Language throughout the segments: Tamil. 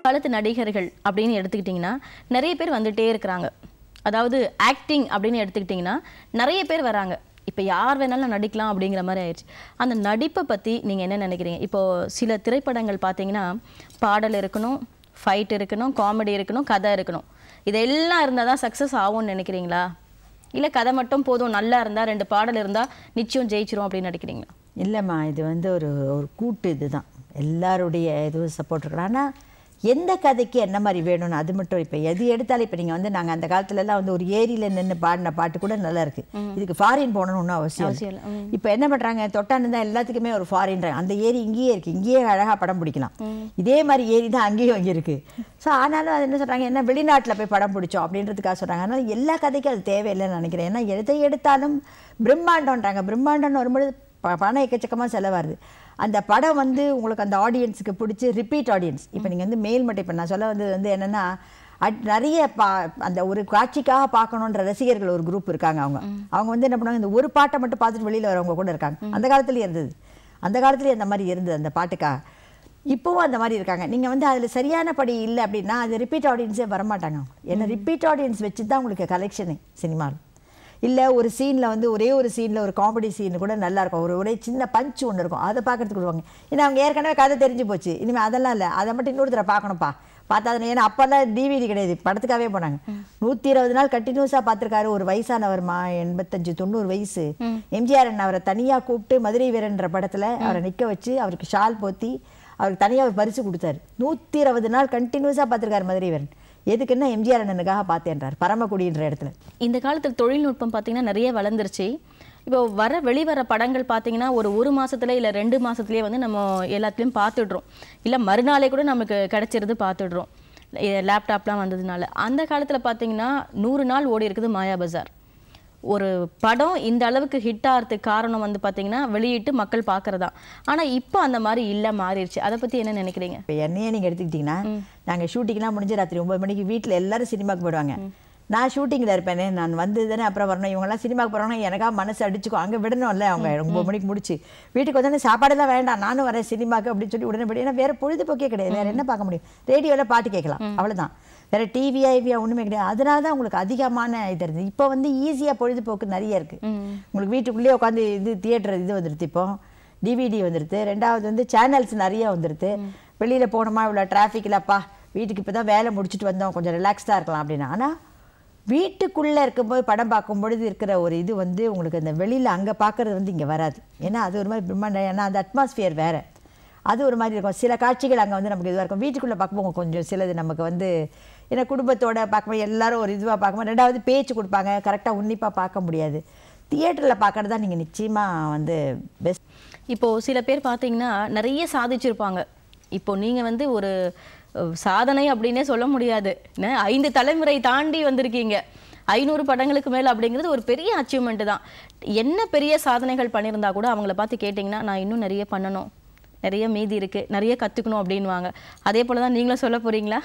காலத்து நடிகர்கள் அப்படின்னு எடுத்துக்கிட்டிங்கன்னா நிறைய பேர் வந்துட்டே இருக்கிறாங்க அதாவது ஆக்டிங் அப்படின்னு எடுத்துக்கிட்டிங்கன்னா நிறைய பேர் வராங்க இப்போ யார் வேணாலும் நடிக்கலாம் அப்படிங்கிற மாதிரி ஆயிடுச்சு அந்த நடிப்பை பற்றி நீங்கள் என்ன நினைக்கிறீங்க இப்போ சில திரைப்படங்கள் பார்த்தீங்கன்னா பாடல் இருக்கணும் ஃபைட் இருக்கணும் காமெடி இருக்கணும் கதை இருக்கணும் இதெல்லாம் இருந்தால் தான் சக்ஸஸ் ஆகும்னு நினைக்கிறீங்களா இல்லை கதை மட்டும் போதும் நல்லா இருந்தால் ரெண்டு பாடல் இருந்தால் நிச்சயம் ஜெயிச்சிரும் அப்படின்னு நினைக்கிறீங்களா இல்லைம்மா இது வந்து ஒரு ஒரு கூட்டு இதுதான் எல்லாருடைய இதுவும் சப்போர்ட் இருக்கணும் ஆனால் எந்த கதைக்கு என்ன மாதிரி வேணும்னு அது மட்டும் இப்போ எது எடுத்தாலும் இப்போ நீங்கள் வந்து நாங்கள் அந்த காலத்துலலாம் வந்து ஒரு ஏரியில் நின்று பாடின பாட்டு கூட நல்லா இருக்கு இதுக்கு ஃபாரின் போகணும்னு ஒன்றும் அவசியம் அவசியம் இல்லை இல்லை. இப்போ என்ன பண்ணுறாங்க தொட்டான்னு தான் எல்லாத்துக்குமே ஒரு ஃபாரின்றாங்க அந்த ஏரி இங்கேயே இருக்குது இங்கேயே அழகாக படம் பிடிக்கலாம் இதே மாதிரி ஏரி தான் அங்கேயும் இங்கே இருக்குது ஸோ ஆனாலும் அது என்ன சொல்கிறாங்க என்ன வெளிநாட்டில் போய் படம் பிடிச்சோம் அப்படின்றதுக்காக சொல்கிறாங்க அதனால் எல்லா கதைக்கும் அது தேவையில்லைன்னு நினைக்கிறேன் ஏன்னா எதை எடுத்தாலும் பிரம்மாண்டம்ன்றாங்க பிரம்மாண்டம்னு வரும்பொழுது ப பணம் எக்கச்சக்கமாக செலவாகுது அந்த படம் வந்து உங்களுக்கு அந்த ஆடியன்ஸுக்கு பிடிச்சி ரிப்பீட் ஆடியன்ஸ் இப்போ நீங்கள் வந்து மேல் மட்டும் இப்போ நான் சொல்ல வந்தது வந்து என்னென்னா அட் நிறைய பா அந்த ஒரு காட்சிக்காக பார்க்கணுன்ற ரசிகர்கள் ஒரு குரூப் இருக்காங்க அவங்க அவங்க வந்து என்ன பண்ணுவாங்க இந்த ஒரு பாட்டை மட்டும் பார்த்துட்டு வெளியில் வரவங்க கூட இருக்காங்க அந்த காலத்துலேயும் இருந்தது அந்த காலத்துலேயும் அந்த மாதிரி இருந்தது அந்த பாட்டுக்காக இப்போவும் அந்த மாதிரி இருக்காங்க நீங்கள் வந்து அதில் சரியான படி இல்லை அப்படின்னா அது ரிப்பீட் ஆடியன்ஸே வரமாட்டாங்க ஏன்னா ரிப்பீட் ஆடியன்ஸ் வச்சு தான் உங்களுக்கு கலெக்ஷனு சினிமாவில் இல்லை ஒரு சீனில் வந்து ஒரே ஒரு சீனில் ஒரு காமெடி சீன் கூட நல்லா இருக்கும் ஒரு ஒரே சின்ன பஞ்ச் ஒன்று இருக்கும் அதை பார்க்கறதுக்கு விடுவாங்க ஏன்னா அவங்க ஏற்கனவே கதை தெரிஞ்சு போச்சு இனிமேல் அதெல்லாம் இல்லை அதை மட்டும் இன்னொரு தடவை பார்க்கணும்ப்பா பார்த்தா அது ஏன்னா அப்போல்லாம் டிவிடி கிடையாது படத்துக்காகவே போனாங்க நூற்றி இருபது நாள் கண்டினியூஸாக பார்த்துருக்காரு ஒரு வயசானவர்மா எண்பத்தஞ்சு தொண்ணூறு வயசு எம்ஜிஆர் அண்ணன் அவரை தனியாக கூப்பிட்டு மதுரை வீரன்ற படத்தில் அவரை நிற்க வச்சு அவருக்கு ஷால் போத்தி அவருக்கு தனியாக ஒரு பரிசு கொடுத்தாரு நூற்றி இருபது நாள் கண்டினியூஸாக பார்த்துருக்காரு மதுரை வீரன் எதுக்குன்னா எம்ஜிஆர் அண்ணனுக்காக பார்த்தேன்றார் பரமக்குடின்ற இடத்துல இந்த காலத்தில் தொழில்நுட்பம் பார்த்தீங்கன்னா நிறைய வளர்ந்துருச்சு இப்போ வர வெளிவர படங்கள் பார்த்தீங்கன்னா ஒரு ஒரு மாசத்துல இல்லை ரெண்டு மாசத்துலயே வந்து நம்ம எல்லாத்துலேயும் பார்த்துடுறோம் இல்லை மறுநாளே கூட நமக்கு கிடைச்சிருது பார்த்துடுறோம் லேப்டாப்லாம் வந்ததுனால அந்த காலத்தில் பார்த்தீங்கன்னா நூறு நாள் ஓடி இருக்குது மாயா பஜார் ஒரு படம் இந்த அளவுக்கு ஹிட் ஆகிறதுக்கு காரணம் வந்து பார்த்தீங்கன்னா வெளியிட்டு மக்கள் பார்க்கறதா ஆனால் இப்போ அந்த மாதிரி இல்லை மாறிடுச்சு அதை பற்றி என்ன நினைக்கிறீங்க இப்போ என்னையே நீங்கள் எடுத்துக்கிட்டிங்கன்னா நாங்கள் ஷூட்டிங்லாம் முடிஞ்சு ராத்திரி ஒன்பது மணிக்கு வீட்டில் எல்லாரும் சினிமாக்கு போயிடுவாங்க நான் ஷூட்டிங்கில் இருப்பேனே நான் வந்து தானே அப்புறம் வரணும் இவங்கெல்லாம் சினிமாக்கு போகிறாங்கன்னா எனக்கா மனசு அடிச்சுக்கும் அங்கே விடணும்ல அவங்க ஒன்பது மணிக்கு முடிச்சு வீட்டுக்கு வந்தோடனே சாப்பாடெல்லாம் வேண்டாம் நானும் வரேன் சினிமாக்கு அப்படின்னு சொல்லி உடனே போய் ஏன்னா வேறு பொழுதுபோக்கே கிடையாது வேறு என்ன பார்க்க முடியும் ரேடியோவில் பாட்டு கேட்கலாம் அவ்வளவுதான் வேறு டிவி ஐவியா ஒன்றுமே கிடையாது அதனால தான் உங்களுக்கு அதிகமான இது இருந்தது இப்போ வந்து ஈஸியாக பொழுதுபோக்கு நிறைய இருக்குது உங்களுக்கு வீட்டுக்குள்ளேயே உட்காந்து இது தியேட்டர் இது வந்துடுது இப்போ டிவிடி வந்துடுது ரெண்டாவது வந்து சேனல்ஸ் நிறைய வந்துடுது வெளியில் போனோமா இவ்வளோ டிராஃபிக்லப்பா வீட்டுக்கு இப்போ தான் வேலை முடிச்சுட்டு வந்தோம் கொஞ்சம் ரிலாக்ஸ்டாக இருக்கலாம் அப்படின்னு ஆனால் வீட்டுக்குள்ளே இருக்கும்போது படம் பார்க்கும் பொழுது இருக்கிற ஒரு இது வந்து உங்களுக்கு அந்த வெளியில் அங்கே பார்க்குறது வந்து இங்கே வராது ஏன்னா அது ஒரு மாதிரி பிரம்மாண்டம் ஏன்னா அந்த அட்மாஸ்பியர் வேறு அது ஒரு மாதிரி இருக்கும் சில காட்சிகள் அங்கே வந்து நமக்கு இதுவாக இருக்கும் வீட்டுக்குள்ளே பார்க்கும்போது கொஞ்சம் சிலது நமக்கு வந்து ஏன்னா குடும்பத்தோட பார்க்கும்போது எல்லாரும் ஒரு இதுவாக பார்க்கும்போது ரெண்டாவது பேச்சு கொடுப்பாங்க கரெக்டாக உன்னிப்பாக பார்க்க முடியாது தியேட்டரில் பார்க்குறது தான் நீங்கள் நிச்சயமாக வந்து பெஸ்ட் இப்போ சில பேர் பார்த்தீங்கன்னா நிறைய சாதிச்சிருப்பாங்க இப்போ நீங்க வந்து ஒரு அஹ், சாதனை அப்படின்னே சொல்ல முடியாது என்ன, ஐந்து தலைமுறை தாண்டி வந்திருக்கீங்க ஐநூறு படங்களுக்கு மேல அப்படிங்கிறது ஒரு பெரிய அச்சீவ்மெண்ட் தான் என்ன பெரிய சாதனைகள் பண்ணியிருந்தா கூட அவங்கள பார்த்து கேட்டிங்கன்னா நான் இன்னும் நிறைய பண்ணணும் நிறைய மீதி இருக்கு நிறைய கத்துக்கணும் அப்படின்வாங்க அதே போல தான் நீங்களும் சொல்ல போறீங்களா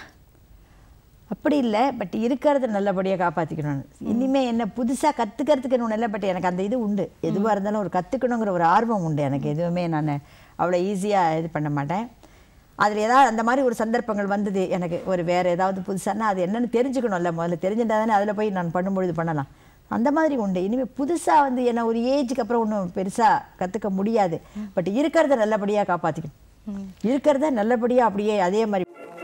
அப்படி இல்லை பட் இருக்கிறத நல்லபடியாக காப்பாற்றிக்கணும் இனிமே என்ன புதுசாக கற்றுக்கிறதுக்கு ஒன்றும் இல்லை பட் எனக்கு அந்த இது உண்டு எதுவாக இருந்தாலும் ஒரு கற்றுக்கணுங்கிற ஒரு ஆர்வம் உண்டு எனக்கு எதுவுமே நான் அவ்வளோ ஈஸியாக இது பண்ண மாட்டேன் அதில் ஏதாவது அந்த மாதிரி ஒரு சந்தர்ப்பங்கள் வந்தது எனக்கு ஒரு வேறு ஏதாவது புதுசானா அது என்னன்னு தெரிஞ்சுக்கணும்ல முதல்ல தெரிஞ்சுட்டா தானே அதில் போய் நான் பண்ணும்பொழுது பண்ணலாம் அந்த மாதிரி உண்டு இனிமேல் புதுசாக வந்து என்ன ஒரு ஏஜுக்கு அப்புறம் ஒன்றும் பெருசாக கற்றுக்க முடியாது பட் இருக்கிறத நல்லபடியாக காப்பாற்றிக்கணும் இருக்கிறத நல்லபடியாக அப்படியே அதே மாதிரி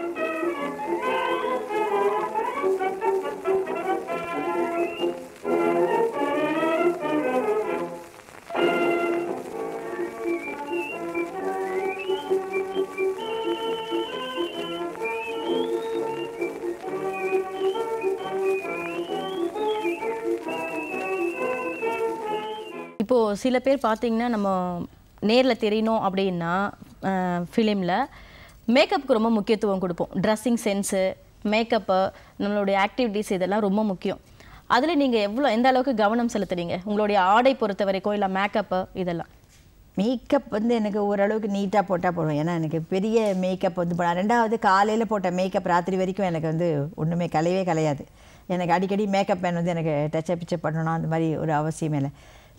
இப்போ சில பேர் பார்த்தீங்கன்னா நம்ம நேர்ல தெரியணும் அப்படின்னா ஃபிலிமில் மேக்கப்புக்கு ரொம்ப முக்கியத்துவம் கொடுப்போம் ட்ரெஸ்ஸிங் சென்ஸு மேக்கப்பு நம்மளுடைய ஆக்டிவிட்டீஸ் இதெல்லாம் ரொம்ப முக்கியம் அதுல நீங்க எவ்வளோ எந்த அளவுக்கு கவனம் செலுத்துறீங்க உங்களுடைய ஆடை பொறுத்த வரைக்கும் இல்லை மேக்கப்பு இதெல்லாம் மேக்கப் வந்து எனக்கு ஓரளவுக்கு நீட்டாக போட்டால் போதும் ஏன்னா எனக்கு பெரிய மேக்கப் வந்து போட ரெண்டாவது காலையில் போட்ட மேக்கப் ராத்திரி வரைக்கும் எனக்கு வந்து ஒன்றுமே கலையவே கலையாது எனக்கு அடிக்கடி மேக்கப் மேன் வந்து எனக்கு டச்சப் பிச்சப் பண்ணணும் அந்த மாதிரி ஒரு அவசியமே இல்லை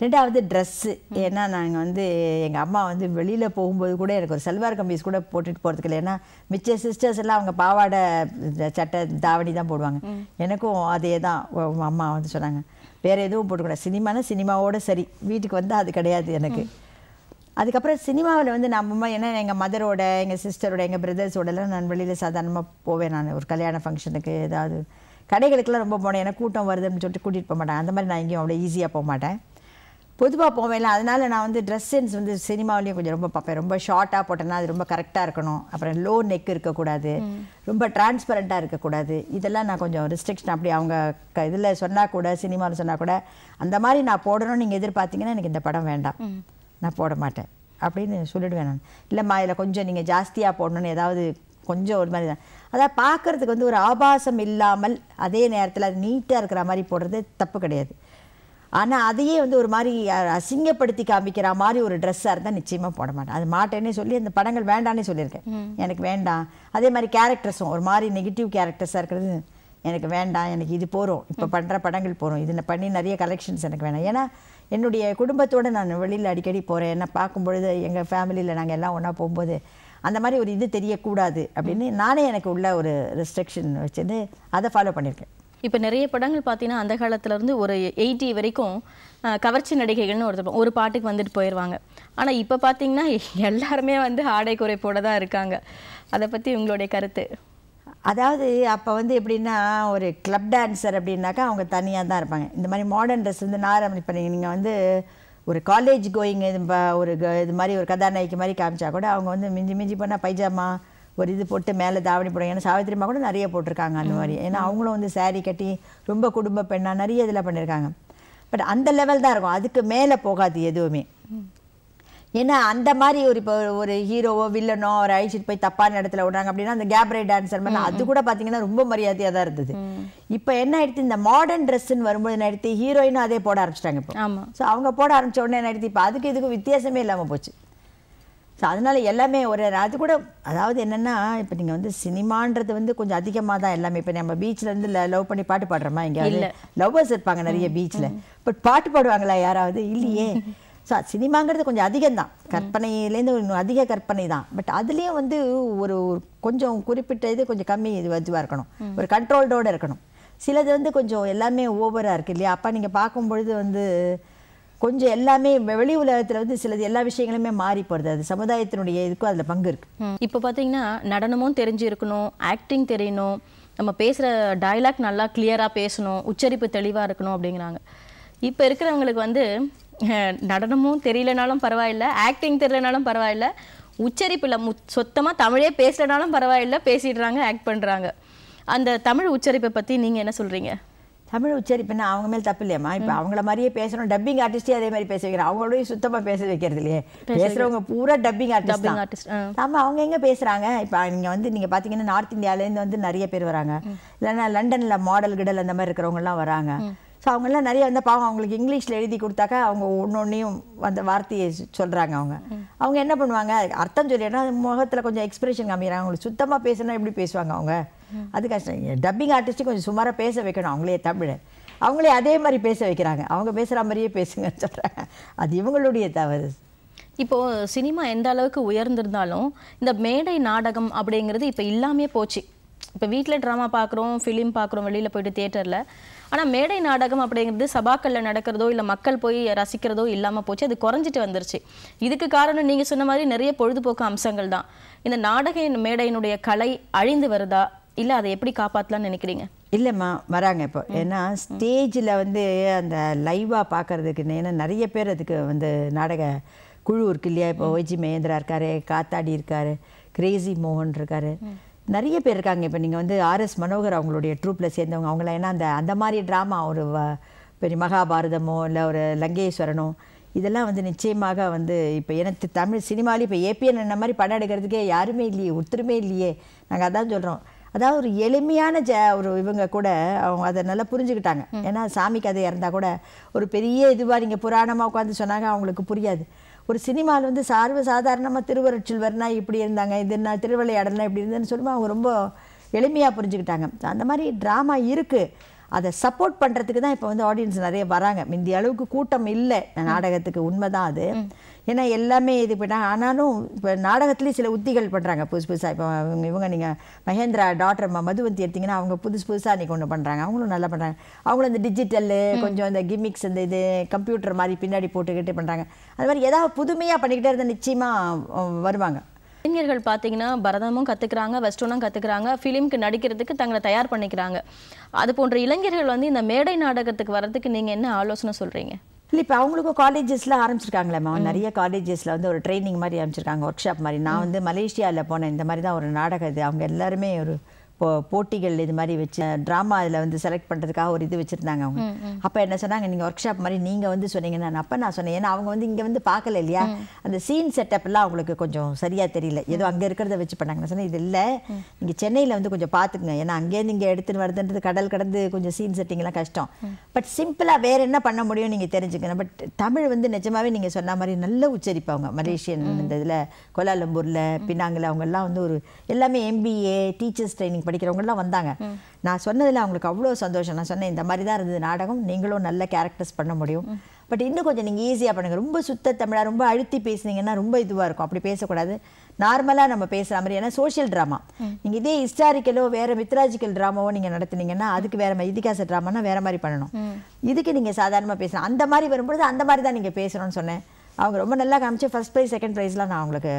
ரெண்டாவது ட்ரெஸ்ஸு ஏன்னா நாங்கள் வந்து எங்கள் அம்மா வந்து வெளியில் போகும்போது கூட எனக்கு ஒரு சல்வார் கம்பீஸ் கூட போட்டுட்டு போகிறதுக்கு இல்லை ஏன்னா மிச்ச சிஸ்டர்ஸ் எல்லாம் அவங்க பாவாடை இந்த சட்டை தாவணி தான் போடுவாங்க எனக்கும் அதே தான் உ- அம்மா வந்து சொன்னாங்க வேறு எதுவும் போட்டுக்கூடாது சினிமானா சினிமாவோட சரி வீட்டுக்கு வந்தால் அது கிடையாது எனக்கு அதுக்கப்புறம் சினிமாவில் வந்து நம்ம ஏன்னா எங்கள் மதரோட எங்கள் சிஸ்டரோட எங்கள் பிரதர்ஸோடலாம் நான் வெளியில் சாதாரணமாக போவேன் நான் ஒரு கல்யாண ஃபங்க்ஷனுக்கு ஏதாவது கடைகளுக்கெல்லாம் ரொம்ப போனேன் ஏன்னா கூட்டம் வருதுன்னு சொல்லிட்டு கூட்டிகிட்டு போக மாட்டேன் அந்த மாதிரி நான் எங்கேயும் அவ்வளோ ஈஸியாக போக மாட்டேன் பொதுவாக போவேன்ல அதனால நான் வந்து ட்ரெஸ் சென்ஸ் வந்து சினிமாவிலையும் கொஞ்சம் ரொம்ப பார்ப்பேன் ரொம்ப ஷார்ட்டாக போட்டேன்னா அது ரொம்ப கரெக்டாக இருக்கணும் அப்புறம் லோ நெக் இருக்கக்கூடாது ரொம்ப டிரான்ஸ்பரண்ட்டாக இருக்கக்கூடாது இதெல்லாம் நான் கொஞ்சம் ரெஸ்ட்ரிக்ஷன் அப்படி அவங்க க இதில் சொன்னால் கூட சினிமாவில் சொன்னால் கூட அந்த மாதிரி நான் போடணும்னு நீங்கள் எதிர்பார்த்தீங்கன்னா எனக்கு இந்த படம் வேண்டாம் நான் போட மாட்டேன் அப்படின்னு சொல்லிடுவேன் நான் இல்லைம்மா இதில் கொஞ்சம் நீங்கள் ஜாஸ்தியாக போடணும்னு ஏதாவது கொஞ்சம் ஒரு மாதிரி தான் அதாவது பார்க்கறதுக்கு வந்து ஒரு ஆபாசம் இல்லாமல் அதே நேரத்தில் அது நீட்டாக இருக்கிற மாதிரி போடுறது தப்பு கிடையாது ஆனால் அதையே வந்து ஒரு மாதிரி அ- அசிங்கப்படுத்தி காமிக்கிற மாதிரி ஒரு ட்ரெஸ்ஸாக இருந்தால் நிச்சயமாக போட மாட்டேன் அது மாட்டேன்னே சொல்லி அந்த படங்கள் வேண்டான்னே சொல்லியிருக்கேன் எனக்கு வேண்டாம் அதே மாதிரி கேரக்டர்ஸும் ஒரு மாதிரி நெகட்டிவ் கேரக்டர்ஸாக இருக்கிறது எனக்கு வேண்டாம் எனக்கு இது போகிறோம் இப்போ பண்ணுற படங்கள் போகிறோம் இதில் பண்ணி நிறைய கலெக்ஷன்ஸ் எனக்கு வேணாம் ஏன்னா என்னுடைய குடும்பத்தோடு நான் வெளியில் அடிக்கடி போகிறேன் என்ன பார்க்கும் பொழுது எங்கள் ஃபேமிலியில் நாங்கள் எல்லாம் ஒன்றா போகும்போது அந்த மாதிரி ஒரு இது தெரியக்கூடாது அப்படின்னு நானே எனக்கு உள்ள ஒரு ரெஸ்ட்ரிக்ஷன் வச்சுட்டு அதை ஃபாலோ பண்ணியிருக்கேன் இப்போ நிறைய படங்கள் பார்த்தீங்கன்னா அந்த காலத்துல இருந்து ஒரு எயிட்டி வரைக்கும் அஹ், கவர்ச்சி நடிகைகள்னு ஒருத்தர் ஒரு பாட்டுக்கு வந்துட்டு போயிடுவாங்க ஆனால் இப்போ பார்த்தீங்கன்னா எல்லாருமே வந்து ஆடை குறைப்போட தான் இருக்காங்க அதை பற்றி உங்களுடைய கருத்து அதாவது அப்போ வந்து எப்படின்னா ஒரு கிளப் டான்சர் அப்படின்னாக்கா அவங்க தனியாக தான் இருப்பாங்க இந்த மாதிரி மாடர்ன் ட்ரெஸ் வந்து நான் இப்போ நீங்கள் வந்து ஒரு காலேஜ் கோயிங் இது ப- ஒரு க- இது மாதிரி ஒரு கதாநாயகி மாதிரி காமிச்சா கூட அவங்க வந்து மிஞ்சி மிஞ்சி போனால் பைஜாமா ஒரு இது போட்டு மேலே தாவணி போடுவாங்க ஏன்னா சாவித்திரிமா கூட நிறைய போட்டிருக்காங்க அந்த மாதிரி ஏன்னா அவங்களும் வந்து saree கட்டி ரொம்ப குடும்ப பெண்ணாக நிறைய இதில் பண்ணியிருக்காங்க பட் அந்த லெவல் தான் இருக்கும் அதுக்கு மேலே போகாது எதுவுமே ஏன்னா அந்த மாதிரி ஒரு இப்போ ஒரு ஹீரோவோ வில்லனோ ஒரு அழிச்சிட்டு போய் தப்பான இடத்துல விடுறாங்க அப்படின்னா அந்த கேப்ரே டான்ஸர் மாதிரி அது கூட பார்த்தீங்கன்னா ரொம்ப மரியாதையாக தான் இருந்தது இப்போ என்ன ஆயிடுத்து இந்த மாடர்ன் ட்ரெஸ்ன்னு வரும்போது என்ன ஆயிடுத்து ஹீரோயினும் அதே போட ஆரம்பிச்சிட்டாங்க இப்போ ஆமா ஸோ அவங்க போட ஆரம்பிச்ச உடனே என்ன ஆயிடுத்து இப்போ அதுக்கு இதுக்கும் வித்தியாசமே இல்லாமல் போச்சு ஸோ அதனால எல்லாமே ஒரு அது கூட அதாவது என்னென்னா இப்போ நீங்கள் வந்து சினிமான்றது வந்து கொஞ்சம் அதிகமாக தான் எல்லாமே இப்போ நம்ம பீச்சில் இருந்து லவ் பண்ணி பாட்டு பாடுறோமா எங்கேயாவது லவ்வர்ஸ் இருப்பாங்க நிறைய பீச்சில் பட் பாட்டு பாடுவாங்களா யாராவது இல்லையே ஸோ சினிமாங்கிறது கொஞ்சம் அதிகம்தான் கற்பனையிலேருந்து இன்னும் அதிக கற்பனை தான் பட் அதுலேயும் வந்து ஒரு ஒரு கொஞ்சம் குறிப்பிட்ட இது கொஞ்சம் கம்மி இது இதுவாக இருக்கணும் ஒரு கண்ட்ரோல்டோடு இருக்கணும் சிலது வந்து கொஞ்சம் எல்லாமே ஓவராக இருக்கு இல்லையா அப்போ நீங்கள் பார்க்கும் பொழுது வந்து கொஞ்சம் எல்லாமே வெ- வெளி உலகத்தில் வந்து சிலது எல்லா விஷயங்களுமே மாறி போகிறது அது சமுதாயத்தினுடைய இதுக்கும் அதில் பங்கு இருக்குது இப்போ பார்த்தீங்கன்னா நடனமும் தெரிஞ்சு இருக்கணும் ஆக்டிங் தெரியணும் நம்ம பேசுகிற டயலாக் நல்லா கிளியராக பேசணும் உச்சரிப்பு தெளிவாக இருக்கணும் அப்படிங்கிறாங்க இப்போ இருக்கிறவங்களுக்கு வந்து அஹ், நடனமும் தெரியலனாலும் பரவாயில்ல ஆக்டிங் தெரியலனாலும் பரவாயில்ல உச்சரிப்பில் மு சொத்தமாக தமிழே பேசலனாலும் பரவாயில்ல பேசிடுறாங்க ஆக்ட் பண்ணுறாங்க அந்த தமிழ் உச்சரிப்பை பற்றி நீங்கள் என்ன சொல்கிறீங்க தமிழ் உச்சரிப்புன்னா அவங்க மேல் தப்பு இல்லையாம்மா இப்போ அவங்கள மாதிரியே பேசணும் டப்பிங் ஆர்டிஸ்டே அதே மாதிரி பேச வைக்கிறோம் அவங்களோடய சுத்தமாக பேச வைக்கிறது இல்லையே பேசுகிறவங்க பூரா டப்பிங் ஆர்டிஸ்ட் டப்பிங் தான் ஆர்டிஸ்ட் ஆமா அவங்க எங்க பேசுறாங்க இப்போ நீங்க வந்து நீங்க பாத்தீங்கன்னா நார்த் இந்தியாவிலேருந்து வந்து நிறைய பேர் வராங்க இல்லைன்னா லண்டன்ல மாடல் கிடல் அந்த மாதிரி இருக்கிறவங்க எல்லாம் வராங்க ஸோ அவங்கெல்லாம் நிறைய வந்து பாவம் அவங்களுக்கு இங்கிலீஷ்ல எழுதி கொடுத்தாக்கா அவங்க ஒன்னொன்னையும் அந்த வார்த்தையை சொ- சொல்றாங்க அவங்க அவங்க என்ன பண்ணுவாங்க அர்த்தம் சொல்லிடுறா முகத்துல கொஞ்சம் எக்ஸ்பிரஷன் காமிக்கிறாங்க அவங்களுக்கு சுத்தமா பேசினா எப்படி பேசுவாங்க அவங்க அது கஷ்டம் டப்பிங் ஆர்டிஸ்ட்டு கொஞ்சம் சுமாரா பேச வைக்கணும் அவங்களே தமிழ் அவங்களே அதே மாதிரி பேச வைக்கிறாங்க அவங்க பேசுற மாதிரியே பேசுங்கன்னு சொல்றாங்க அது இவங்களுடைய தவறு இப்போ சினிமா எந்த அளவுக்கு உயர்ந்திருந்தாலும் இந்த மேடை நாடகம் அப்படிங்கிறது இப்போ இல்லாமே போச்சு இப்போ வீட்டில் ட்ராமா பார்க்குறோம் ஃபிலிம் பார்க்குறோம் வெளியில் போயிட்டு தியேட்டரில் ஆனால் மேடை நாடகம் அப்படிங்கிறது சபாக்களில் நடக்கிறதோ இல்லை மக்கள் போய் ரசிக்கிறதோ இல்லாமல் போச்சு அது குறைஞ்சிட்டு வந்துருச்சு இதுக்கு காரணம் நீங்கள் சொன்ன மாதிரி நிறைய பொழுதுபோக்கு அம்சங்கள் தான் இந்த நாடக மேடையினுடைய கலை அழிந்து வருதா இல்லை அதை எப்படி காப்பாற்றலாம்னு நினைக்கிறீங்க இல்லைம்மா வராங்க இப்போ ஏன்னா ஸ்டேஜில் வந்து அந்த லைவாக பார்க்கறதுக்கு ஏன்னா நிறைய பேர் அதுக்கு வந்து நாடக குழு இருக்கு இல்லையா இப்போ ஒய்ஜி மகேந்திரா இருக்காரு காத்தாடி இருக்காரு கிரேசி மோகன் இருக்காரு நிறைய பேர் இருக்காங்க இப்போ நீங்கள் வந்து ஆர்எஸ் மனோகர் அவங்களுடைய ட்ரூப்பில் சேர்ந்தவங்க அவங்களாம் ஏன்னா அந்த அந்த மாதிரி ட்ராமா ஒரு வ- பெரிய மகாபாரதமோ இல்லை ஒரு லங்கேஸ்வரனோ இதெல்லாம் வந்து நிச்சயமாக வந்து இப்போ எனக்கு தமிழ் சினிமாலே இப்போ ஏபிஎன் என்ன மாதிரி படம் எடுக்கிறதுக்கே யாருமே இல்லையே ஒருத்தருமே இல்லையே நாங்கள் அதான் சொல்கிறோம் அதாவது ஒரு எளிமையான ஜ ஒரு இவங்க கூட அவங்க அதை நல்லா புரிஞ்சுக்கிட்டாங்க ஏன்னா சாமி கதை இருந்தால் கூட ஒரு பெரிய இதுவாக நீங்கள் புராணமாக உட்காந்து சொன்னாங்க அவங்களுக்கு புரியாது ஒரு சினிமாவில் வந்து சார்வ சாதாரணமாக திருவருட்செல்வர்னா இப்படி இருந்தாங்க இது என்ன திருவிளையாடல்னா இப்படி இருந்ததுன்னு சொல்லும்போது அவங்க ரொம்ப எளிமையாக புரிஞ்சுக்கிட்டாங்க அந்த மாதிரி ட்ராமா இருக்குது அதை சப்போர்ட் பண்ணுறதுக்கு தான் இப்போ வந்து ஆடியன்ஸ் நிறைய வராங்க முந்தைய அளவுக்கு கூட்டம் இல்லை நாடகத்துக்கு உண்மைதான் அது ஏன்னா எல்லாமே இது பண்ணா ஆனாலும் இப்போ நாடகத்துலேயும் சில உத்திகள் பண்ணுறாங்க புதுசு புதுசாக இப்போ இவங்க இவங்க நீங்கள் மகேந்திரா டாக்டர் மதுவந்தி எடுத்தீங்கன்னா அவங்க புதுசு புதுசாக அன்றைக்கி ஒன்று பண்ணுறாங்க அவங்களும் நல்லா பண்ணுறாங்க அவங்களும் இந்த டிஜிட்டல்லு கொஞ்சம் இந்த கிமிக்ஸ் இந்த இது கம்ப்யூட்டர் மாதிரி பின்னாடி போட்டுக்கிட்டு பண்ணுறாங்க அது மாதிரி ஏதாவது புதுமையாக பண்ணிக்கிட்டே இருந்தால் நிச்சயமாக வருவாங்க இளைஞர்கள் பார்த்தீங்கன்னா பரதமும் கற்றுக்குறாங்க வெஸ்டர்னும் கற்றுக்குறாங்க ஃபிலிம்க்கு நடிக்கிறதுக்கு தங்களை தயார் பண்ணிக்கிறாங்க அது போன்ற இளைஞர்கள் வந்து இந்த மேடை நாடகத்துக்கு வர்றதுக்கு நீங்கள் என்ன ஆலோசனை சொல்கிறீங்க இல்லை இப்போ அவங்களுக்கும் காலேஜஸ்ல ஆரம்பிச்சிருக்காங்களேம்மா நிறைய காலேஜஸில் வந்து ஒரு ட்ரைனிங் மாதிரி ஆரம்பிச்சிருக்காங்க ஒர்க் ஷாப் மாதிரி நான் வந்து மலேசியாவில் போனேன் இந்த மாதிரி தான் ஒரு நாடகம் இது அவங்க எல்லாருமே ஒரு போ போட்டிகள் இது மாதிரி வச்சு ட்ராமா அதில் வந்து செலக்ட் பண்ணுறதுக்காக ஒரு இது வச்சுருந்தாங்க அவங்க அப்போ என்ன சொன்னாங்க நீங்கள் ஒர்க் ஷாப் மாதிரி நீங்கள் வந்து சொன்னீங்கன்னா நான் அப்போ நான் சொன்னேன் ஏன்னா அவங்க வந்து இங்கே வந்து பார்க்கல இல்லையா அந்த சீன் செட்டப்லாம் அவங்களுக்கு கொஞ்சம் சரியாக தெரியல ஏதோ அங்கே இருக்கிறத வச்சு பண்ணாங்க நான் சொன்னேன் இது இல்லை நீங்கள் சென்னையில் வந்து கொஞ்சம் பார்த்துக்குங்க ஏன்னா அங்கேருந்து இங்கே எடுத்துன்னு வருதுன்றது கடல் கடந்து கொஞ்சம் சீன் செட்டிங்லாம் கஷ்டம் பட் சிம்பிளாக வேறு என்ன பண்ண முடியும் நீங்கள் தெரிஞ்சுக்கணும் பட் தமிழ் வந்து நிஜமாவே நீங்கள் சொன்ன மாதிரி நல்ல உச்சரிப்பு அவங்க மலேசியன் இந்த இதில் கோலாலம்பூரில் பினாங்கில் அவங்கெல்லாம் வந்து ஒரு எல்லாமே எம்பிஏ டீச்சர்ஸ் ட்ரைனிங் படிக்கிறவங்கலாம் வந்தாங்க நான் சொன்னதில் அவங்களுக்கு அவ்வளோ சந்தோஷம் நான் சொன்னேன் இந்த மாதிரி தான் இருந்தது நாடகம் நீங்களும் நல்ல கேரக்டர்ஸ் பண்ண முடியும் பட் இன்னும் கொஞ்சம் நீங்கள் ஈஸியாக பண்ணுங்க ரொம்ப சுத்த தமிழாக ரொம்ப அழுத்தி பேசுனீங்கன்னா ரொம்ப இதுவாக இருக்கும் அப்படி பேசக்கூடாது நார்மலாக நம்ம பேசுகிற மாதிரி ஏன்னா சோஷியல் ட்ராமா நீங்கள் இதே ஹிஸ்டாரிக்கலோ வேறு மித்ராஜிக்கல் ட்ராமாவோ நீங்கள் நடத்துனீங்கன்னா அதுக்கு வேறு மாதிரி இதிகாச ட்ராமானா வேறு மாதிரி பண்ணணும் இதுக்கு நீங்கள் சாதாரணமாக பேசணும் அந்த மாதிரி வரும்பொழுது அந்த மாதிரி தான் நீங்கள் பேசணும்னு சொன்னேன் அவங்க ரொம்ப நல்லா காமிச்சு ஃபர்ஸ்ட் ப்ரைஸ் செகண்ட் ப்ரைஸ்லாம் நான் அவங்களுக்கு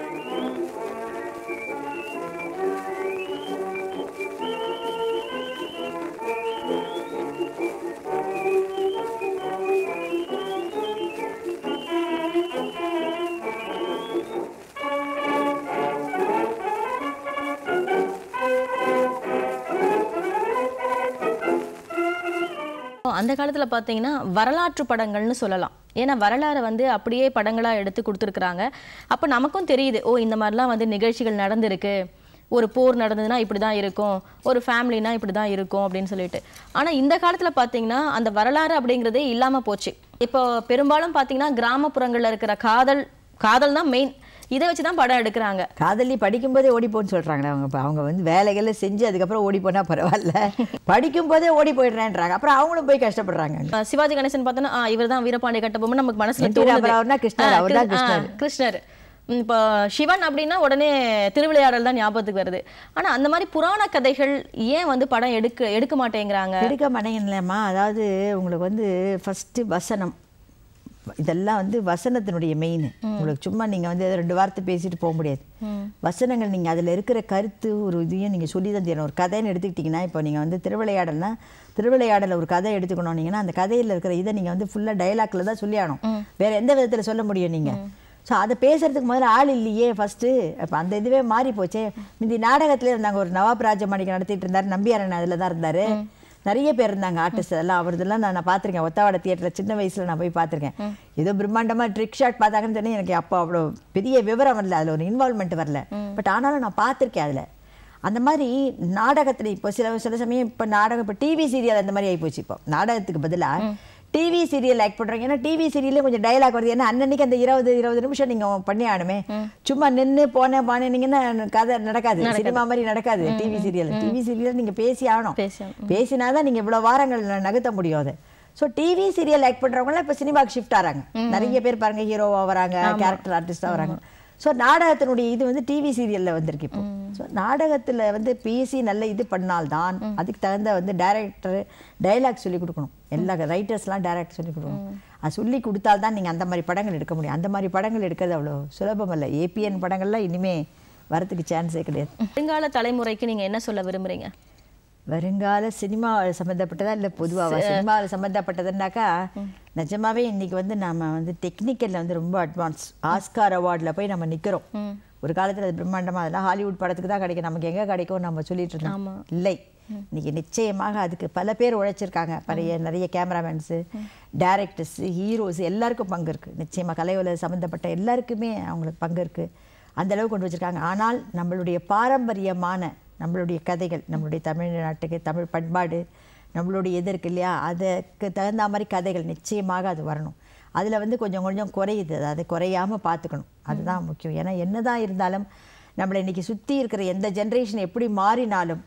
அந்த காலத்துல பார்த்தீங்கன்னா வரலாற்று படங்கள்னு சொல்லலாம் ஏன்னா வரலாறை வந்து அப்படியே படங்களா எடுத்து கொடுத்துருக்குறாங்க அப்போ நமக்கும் தெரியுது ஓ இந்த மாதிரிலாம் வந்து நிகழ்ச்சிகள் நடந்திருக்கு ஒரு போர் நடந்ததுன்னா இப்படி தான் இருக்கும் ஒரு ஃபேமிலினா இப்படி தான் இருக்கும் அப்படின்னு சொல்லிட்டு ஆனால் இந்த காலத்தில் பார்த்தீங்கன்னா அந்த வரலாறு அப்படிங்கிறதே இல்லாமல் போச்சு இப்போ பெரும்பாலும் பார்த்தீங்கன்னா கிராமப்புறங்களில் இருக்கிற காதல் காதல் தான் மெயின் இதை வச்சு தான் படம் எடுக்கிறாங்க காதலி படிக்கும்போதே ஓடி போன்னு சொல்கிறாங்க அவங்க இப்போ அவங்க வந்து வேலைகளை செஞ்சு அதுக்கப்புறம் ஓடி போனால் பரவாயில்ல படிக்கும்போதே ஓடி போயிடுறேன்றாங்க அப்புறம் அவங்களும் போய் கஷ்டப்படுறாங்க அஹ் சிவாஜி கணேசன் பார்த்தோன்னா இவர் தான் வீரபாண்டிய கட்டபொம்மன் நமக்கு மனசுல என் டி. தோணுது. ராமராவ்னா கிருஷ்ணர், ஆ, அவர்தான் கிருஷ்ண- கிருஷ்ணர். ஆ, கிருஷ்ணர் ம், இப்போ சிவன் அப்படின்னா உடனே திருவிளையாடல் தான் ஞாபகத்துக்கு வருது ஆனா அந்த மாதிரி புராண கதைகள் ஏன் வந்து படம் எடுக்க எடுக்க மாட்டேங்கிறாங்க எடுக்க மாட்டேங்கலம்மா அதாவது உங்களுக்கு வந்து ஃபஸ்ட்டு வசனம் இதெல்லாம் வந்து வசனத்தினுடைய மெயின் உங்களுக்கு சும்மா நீங்கள் வந்து ரெண்டு வார்த்தை பேசிட்டு போக முடியாது வசனங்கள் நீங்கள் அதில் இருக்கிற கருத்து ஒரு இதையும் நீங்கள் சொல்லி தான் தரணும் ஒரு கதைன்னு எடுத்துக்கிட்டிங்கன்னா இப்போ நீங்கள் வந்து திருவிளையாடல்னா திருவிளையாடல ஒரு கதை எடுத்துக்கணும்னீங்கன்னா அந்த கதையில் இருக்கிற இதை நீங்கள் வந்து ஃபுல்லாக டயலாக்ல தான் சொல்லி ஆகணும் வேற எந்த விதத்தில் சொல்ல முடியும் நீங்கள் ஸோ அதை பேசுறதுக்கு முதல்ல ஆள் இல்லையே ஃபஸ்ட்டு அப்போ அந்த இதுவே மாறி போச்சே முந்தி நாடகத்துல இருந்தாங்க ஒரு நவாப் ராஜமாணிக்கம் நடத்திட்டு இருந்தார் நம்பியாரன் அதில் தான் இருந்தார் நிறைய பேர் இருந்தாங்க ஆர்டிஸ்ட் எல்லாம் அவரதெல்லாம் நான் நான் பார்த்துருக்கேன் ஒத்தவாட தியேட்டரில் சின்ன வயசில் நான் போய் பார்த்துருக்கேன் ஏதோ பிரம்மாண்டமாக ட்ரிக் ஷாட் பார்த்தாங்கன்னு சொன்னேன் எனக்கு அப்போ அவ்வளோ பெரிய விவரம் வரல அதில் ஒரு இன்வால்மெண்ட் வரல பட் ஆனாலும் நான் பார்த்துருக்கேன் அதில் அந்த மாதிரி நாடகத்தில் இப்போ சில சில சமயம் இப்போ நாடகம் இப்போ டிவி சீரியல் அந்த மாதிரி ஆகிப்போச்சு இப்போ நாடகத்துக்கு பதிலாக டிவி சீரியல் ஆக்ட் பண்ணுறாங்க ஏன்னா டிவி சீரியல்லே கொஞ்சம் டைலாக் வருது ஏன்னா அன்னன்னைக்கு அந்த இருபது இருபது நிமிஷம் நீங்கள் பண்ணி ஆடுமே சும்மா நின்று போனேன் பானீங்கன்னா கதை நடக்காது சினிமா மாதிரி நடக்காது டிவி சீரியல் டிவி சீரியல் நீங்கள் பேசி ஆகணும் பேசி பேசினா தான் நீங்கள் இவ்வளோ வாரங்கள் ந- நகர்த்த முடியும் அதை ஸோ டிவி சீரியல் ஆக்ட் பண்ணுறவங்களாம் இப்போ சினிமாக்கு ஷிஃப்ட் ஆகிறாங்க நிறைய பேர் பாருங்க ஹீரோவாக வராங்க கேரக்டர் ஆர்டிஸ்டாக வராங்க ஸோ நாடகத்தினுடைய இது வந்து டிவி சீரியலில் வந்திருக்கு இப்போ ஸோ நாடகத்தில் வந்து பேசி நல்ல இது பண்ணால்தான் அதுக்கு தகுந்த வந்து டைரக்டர் டைலாக் சொல்லி கொடுக்கணும் எல்லா ரைட்டர்ஸ்லாம் டைரக்ட் சொல்லி கொடுக்கணும் அது சொல்லி கொடுத்தால்தான் நீங்கள் அந்த மாதிரி படங்கள் எடுக்க முடியும் அந்த மாதிரி படங்கள் எடுக்கிறது அவ்வளோ சுலபம் இல்லை ஏபிஎன் படங்கள்லாம் இனிமே வரதுக்கு சான்ஸே கிடையாது வருங்கால தலைமுறைக்கு நீங்க என்ன சொல்ல விரும்புறீங்க வருங்கால சினிமா சம்மந்தப்பட்டதா இல்லை பொதுவாக சினிமாவில் சம்மந்தப்பட்டதுன்னாக்கா நிஜமாவே இன்னைக்கு வந்து நம்ம வந்து டெக்னிக்கலில் வந்து ரொம்ப அட்வான்ஸ் ஆஸ்கார் அவார்டில் போய் நம்ம நிற்கிறோம் ஒரு காலத்தில் அது பிரம்மாண்டமாக அதெல்லாம் ஹாலிவுட் படத்துக்கு தான் கிடைக்கும் நமக்கு எங்கே கிடைக்கும் நம்ம சொல்லிட்டு இருந்தோம் ஆமா. இல்லை இன்னைக்கு நிச்சயமாக அதுக்கு பல பேர் உழைச்சிருக்காங்க நிறைய நிறைய கேமராமேன்ஸு டேரக்டர்ஸ் ஹீரோஸ் எல்லாருக்கும் பங்கு இருக்குது நிச்சயமாக கலை உலக சம்மந்தப்பட்ட எல்லாருக்குமே அவங்களுக்கு பங்கு இருக்குது அந்த அளவு கொண்டு வச்சிருக்காங்க ஆனால் நம்மளுடைய பாரம்பரியமான நம்மளுடைய கதைகள் நம்மளுடைய தமிழ்நாட்டுக்கு தமிழ் பண்பாடு நம்மளுடைய இது இருக்கு இல்லையா அதுக்கு தகுந்த மாதிரி கதைகள் நிச்சயமாக அது வரணும் அதில் வந்து கொஞ்சம் கொஞ்சம் குறையுது அது அது குறையாமல் பார்த்துக்கணும் அதுதான் முக்கியம் ஏன்னா என்னதான் இருந்தாலும் நம்மளை இன்னைக்கு சுற்றி இருக்கிற எந்த ஜென்ரேஷன் எப்படி மாறினாலும்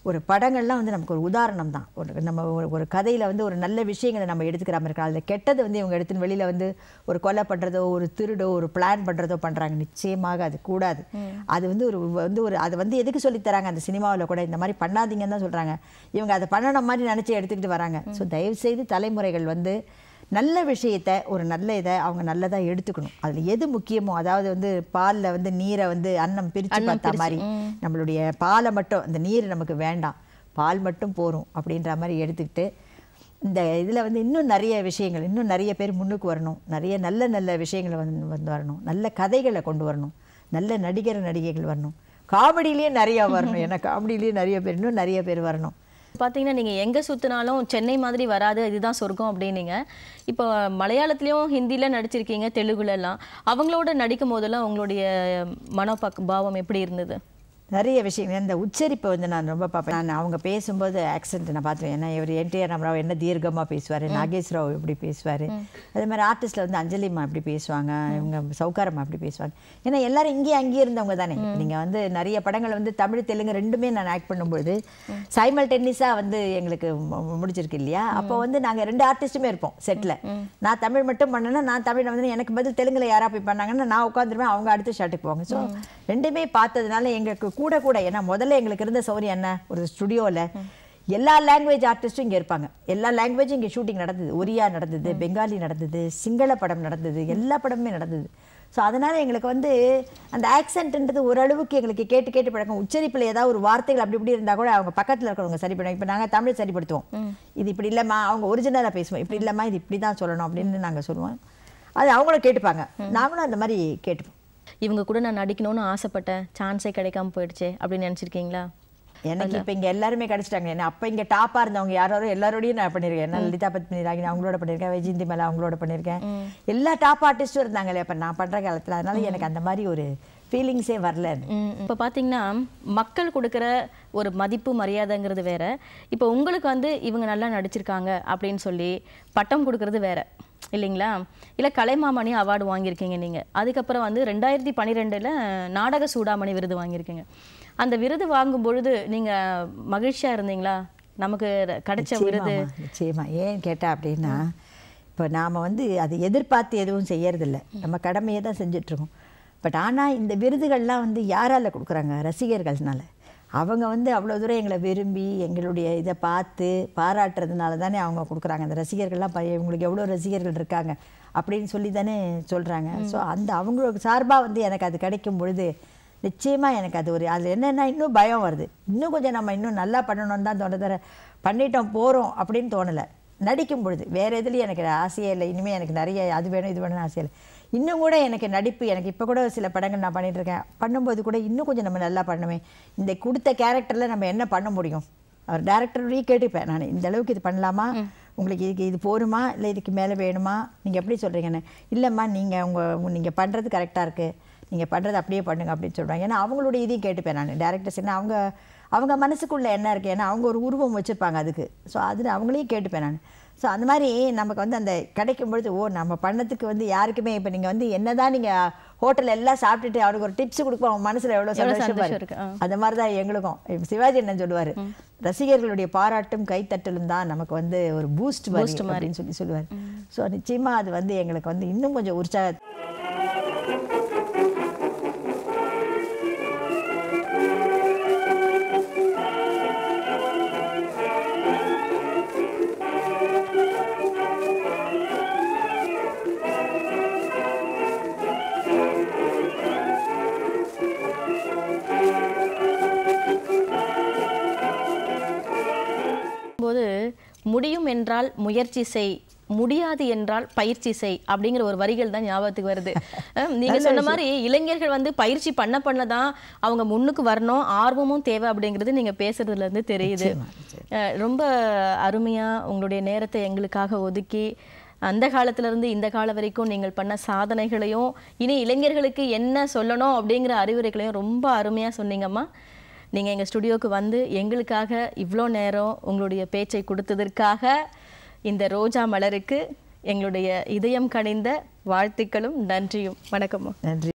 ஒரு படங்கள்லாம் வந்து நமக்கு ஒரு உதாரணம் தான் ஒரு நம்ம ஒரு ஒரு கதையில் வந்து ஒரு நல்ல விஷயங்களை நம்ம எடுத்துக்கிற மாதிரி இருக்கலாம் அதில் கெட்டது வந்து இவங்க எடுத்துன்னு வெளியில் வந்து ஒரு கொலை பண்ணுறதோ ஒரு திருடோ ஒரு பிளான் பண்ணுறதோ பண்ணுறாங்க நிச்சயமாக அது கூடாது அது வந்து ஒரு வந்து ஒரு அதை வந்து எதுக்கு சொல்லித் தராங்க அந்த சினிமாவில் கூட இந்த மாதிரி பண்ணாதீங்கன்னு தான் சொல்கிறாங்க இவங்க அதை பண்ணணும் மாதிரி நினச்சி எடுத்துக்கிட்டு வராங்க ஸோ தயவுசெய்து தலைமுறைகள் வந்து நல்ல விஷயத்தை ஒரு நல்ல இதை அவங்க நல்லதாக எடுத்துக்கணும் அதில் எது முக்கியமோ அதாவது வந்து பாலில் வந்து நீரை வந்து அன்னம் பிரித்து பார்த்தா மாதிரி நம்மளுடைய பாலை மட்டும் அந்த நீர் நமக்கு வேண்டாம் பால் மட்டும் போரும் அப்படின்ற மாதிரி எடுத்துக்கிட்டு இந்த இதில் வந்து இன்னும் நிறைய விஷயங்கள் இன்னும் நிறைய பேர் முன்னுக்கு வரணும் நிறைய நல்ல நல்ல விஷயங்களை வந்து வந்து வரணும் நல்ல கதைகளை கொண்டு வரணும் நல்ல நடிகர் நடிகைகள் வரணும் காமெடியிலேயே நிறையா வரணும் ஏன்னா காமெடியிலேயே நிறைய பேர் இன்னும் நிறைய பேர் வரணும் பார்த்தீங்கன்னா நீங்கள் எங்கே சுற்றினாலும் சென்னை மாதிரி வராது இதுதான் சொர்க்கம் அப்படின்னீங்க இப்போ மலையாளத்துலேயும் ஹிந்தியில் நடிச்சிருக்கீங்க தெலுங்குலலாம் அவங்களோட நடிக்கும் போதெல்லாம் உங்களுடைய மனோபாக் பாவம் எப்படி இருந்தது நிறைய விஷயங்கள் இந்த உச்சரிப்பை வந்து நான் ரொம்ப பார்ப்பேன் நான் அவங்க பேசும்போது ஆக்சென்ட் நான் பார்த்துவேன் ஏன்னா இவர் என்டிஆர் ராமராவ் என்ன தீர்க்கமாக பேசுவார் நாகேஷ் ராவ் எப்படி பேசுவார் அதே மாதிரி ஆர்டிஸ்டில் வந்து அஞ்சலிம்மா எப்படி பேசுவாங்க இவங்க சௌகாரம்மா எப்படி பேசுவாங்க ஏன்னா எல்லாரும் இங்கேயே அங்கேயே இருந்தவங்க தானே நீங்கள் வந்து நிறைய படங்கள் வந்து தமிழ் தெலுங்கு ரெண்டுமே நான் ஆக்ட் பண்ணும்போது சைமல் டென்னிஸாக வந்து எங்களுக்கு மு- முடிச்சிருக்கு இல்லையா அப்போ வந்து நாங்கள் ரெண்டு ஆர்டிஸ்ட்டுமே இருப்போம் செட்டில் நான் தமிழ் மட்டும் பண்ணேன்னா நான் தமிழ் வந்து எனக்கு பதில் தெலுங்குல யாரா போய் பண்ணாங்கன்னா நான் உட்காந்துருவேன் அவங்க அடுத்த ஷாட்டுக்கு போவாங்க ஸோ ரெண்டுமே பார்த்ததுனால எங்களுக்கு கூட கூட ஏன்னா முதல்ல எங்களுக்கு இருந்த சௌரியம் என்ன ஒரு ஸ்டுடியோவில் எல்லா லாங்குவேஜ் ஆர்டிஸ்ட்டும் இங்கே இருப்பாங்க எல்லா லாங்குவேஜும் இங்கே ஷூட்டிங் நடந்தது ஒரியா நடந்தது பெங்காலி நடந்தது சிங்கள படம் நடந்தது எல்லா படமுமே நடந்தது ஸோ அதனால் எங்களுக்கு வந்து அந்த ஆக்சென்ட்ன்றது ஓரளவுக்கு எங்களுக்கு கேட்டு கேட்டு பழக்கம் உச்சரிப்பில் ஏதாவது ஒரு வார்த்தைகள் அப்படி இப்படி இருந்தால் கூட அவங்க பக்கத்தில் இருக்கிறவங்க சரி பண்ணுவாங்க இப்போ நாங்கள் தமிழ் சரிப்படுத்துவோம் இது இப்படி இல்லைம்மா அவங்க ஒரிஜினலாக பேசுவோம் இப்படி இல்லைம்மா இது இப்படி தான் சொல்லணும் அப்படின்னு நாங்கள் சொல்லுவோம் அது அவங்களும் கேட்டுப்பாங்க நாங்களும் அந்த மாதிரி கேட்டுப்போம் இவங்க கூட நான் நடிக்கணும்னு ஆசைப்பட்டேன் சான்ஸே கிடைக்காம போயிடுச்சே அப்படின்னு நினச்சிருக்கீங்களா எனக்கு இப்போ இங்கே எல்லாருமே கிடைச்சிட்டாங்க என்ன அப்போ இங்கே டாப்பாக இருந்தவங்க யாரோ எல்லாரோடையும் நான் பண்ணியிருக்கேன் என்ன லலிதா பத்மினி ராகினி அவங்களோட பண்ணியிருக்கேன் வைஜெயந்தி மேலே அவங்களோட பண்ணியிருக்கேன் எல்லா டாப் ஆர்டிஸ்ட்டும் இருந்தாங்களே அப்போ நான் பண்ணுற காலத்தில் அதனால எனக்கு அந்த மாதிரி ஒரு ஃபீலிங்ஸே வரல இப்போ பார்த்தீங்கன்னா மக்கள் கொடுக்குற ஒரு மதிப்பு மரியாதைங்கிறது வேற இப்போ உங்களுக்கு வந்து இவங்க நல்லா நடிச்சிருக்காங்க அப்படின்னு சொல்லி பட்டம் கொடுக்கறது வேற இல்லைங்களா இல்லை கலைமாமணி அவார்டு வாங்கியிருக்கீங்க நீங்கள் அதுக்கப்புறம் வந்து ரெண்டாயிரத்தி பன்னிரெண்டில் நாடக சூடாமணி விருது வாங்கியிருக்கீங்க அந்த விருது வாங்கும் பொழுது நீங்கள் மகிழ்ச்சியாக இருந்தீங்களா நமக்கு கிடைச்ச விருது நிச்சயமாம்மா, நிச்சயமா ஏன் கேட்டா அப்படின்னா இப்போ நாம் வந்து அதை எதிர்பார்த்து எதுவும் செய்யறதில்ல நம்ம கடமையை தான் செஞ்சிட்ருக்கோம் பட் ஆனால் இந்த விருதுகள்லாம் வந்து யாரால கொடுக்குறாங்க ரசிகர்கள்னால அவங்க வந்து அவ்வளோ தூரம் எங்களை விரும்பி எங்களுடைய இதை பார்த்து பாராட்டுறதுனால தானே அவங்க கொடுக்குறாங்க அந்த ரசிகர்கள்லாம் பைய இவங்களுக்கு எவ்வளோ ரசிகர்கள் இருக்காங்க அப்படின்னு சொல்லி தானே சொல்கிறாங்க ஸோ அந்த அவங்களுக்கு சார்பாக வந்து எனக்கு அது கிடைக்கும் பொழுது நிச்சயமாக எனக்கு அது ஒரு அதில் என்னென்னா இன்னும் பயம் வருது இன்னும் கொஞ்சம் நம்ம இன்னும் நல்லா பண்ணணும்னு தான் தோண தர பண்ணிட்டோம் போகிறோம் அப்படின்னு தோணலை நடிக்கும் பொழுது வேறு எதுலேயும் எனக்கு ஆசையே இல்லை இனிமேல் எனக்கு நிறைய அது வேணும் இது வேணும்னு ஆசை இல்லை இன்னும் கூட எனக்கு நடிப்பு எனக்கு இப்போ கூட சில படங்கள் நான் பண்ணிட்டு இருக்கேன் பண்ணும்போது கூட இன்னும் கொஞ்சம் நம்ம நல்லா பண்ணுமே இந்த கொடுத்த கேரக்டரில் நம்ம என்ன பண்ண முடியும் அவர் டேரக்டரையும் கேட்டுப்பேன் நான் இந்த அளவுக்கு இது பண்ணலாமா உங்களுக்கு இதுக்கு இது போருமா இல்லை இதுக்கு மேலே வேணுமா நீங்கள் எப்படி சொல்கிறீங்கன்னு இல்லைம்மா நீங்கள் உங்கள் நீங்கள் பண்ணுறது கரெக்டாக இருக்குது நீங்கள் பண்ணுறது அப்படியே பண்ணுங்க அப்படின்னு சொல்கிறாங்க ஏன்னா அவங்களுடைய இதையும் கேட்டுப்பேன் நான் டேரக்டர்ஸ் என்ன அவங்க அவங்க மனசுக்குள்ளே என்ன இருக்குது ஏன்னா அவங்க ஒரு உருவம் வச்சுருப்பாங்க அதுக்கு ஸோ அது அவங்களையும் கேட்டுப்பேன் நான் ஸோ அந்த மாதிரி நமக்கு வந்து அந்த கிடைக்கும் பொழுது ஓ நம்ம பண்ணதுக்கு வந்து யாருக்குமே இப்போ நீங்கள் வந்து என்னதான் நீங்கள் ஹோட்டல் எல்லாம் சாப்பிட்டுட்டு அவருக்கு ஒரு டிப்ஸ் கொடுப்போம் அவங்க மனசில் எவ்வளோ எவ்வளவு சந்தோஷம் சந்தோஷம் பாரு. இருக்கு, ஆ. அந்த மாதிரி தான் எங்களுக்கும் இப்ப சிவாஜி என்ன சொல்லுவார் ரசிகர்களுடைய பாராட்டும் கைத்தட்டலும் தான் நமக்கு வந்து ஒரு பூஸ்ட் மாதிரி அப்படின்னு சொல்லி சொல்லுவார் ஸோ நிச்சயமாக அது வந்து எங்களுக்கு வந்து இன்னும் கொஞ்சம் உற்சாக போது முடியும் என்றால் முயற்சி செய் முடியாது என்றால் பயிற்சி செய் அப்படிங்கிற ஒரு வரிகள் தான் ஞாபகத்துக்கு வருது அஹ் நீங்க சொன்ன மாதிரி இளைஞர்கள் வந்து பயிற்சி பண்ண பண்ண தான் அவங்க முன்னுக்கு வரணும் ஆர்வமும் தேவை அப்படிங்கிறது நீங்க பேசுறதுல இருந்து தெரியுது அஹ் ரொம்ப அருமையா உங்களுடைய நேரத்தை எங்களுக்காக ஒதுக்கி அந்த காலத்துல இருந்து இந்த காலம் வரைக்கும் நீங்கள் பண்ண சாதனைகளையும் இனி இளைஞர்களுக்கு என்ன சொல்லணும் அப்படிங்கிற அறிவுரைகளையும் ரொம்ப அருமையா சொன்னீங்கம்மா நீங்க எங்க ஸ்டுடியோக்கு வந்து எங்களுக்காக இவ்வளோ நேரம் உங்களுடைய பேச்சை கொடுத்ததற்காக இந்த ரோஜா மலருக்கு எங்களுடைய இதயம் கனிந்த வாழ்த்துக்களும் நன்றியும் வணக்கம்மா நன்றி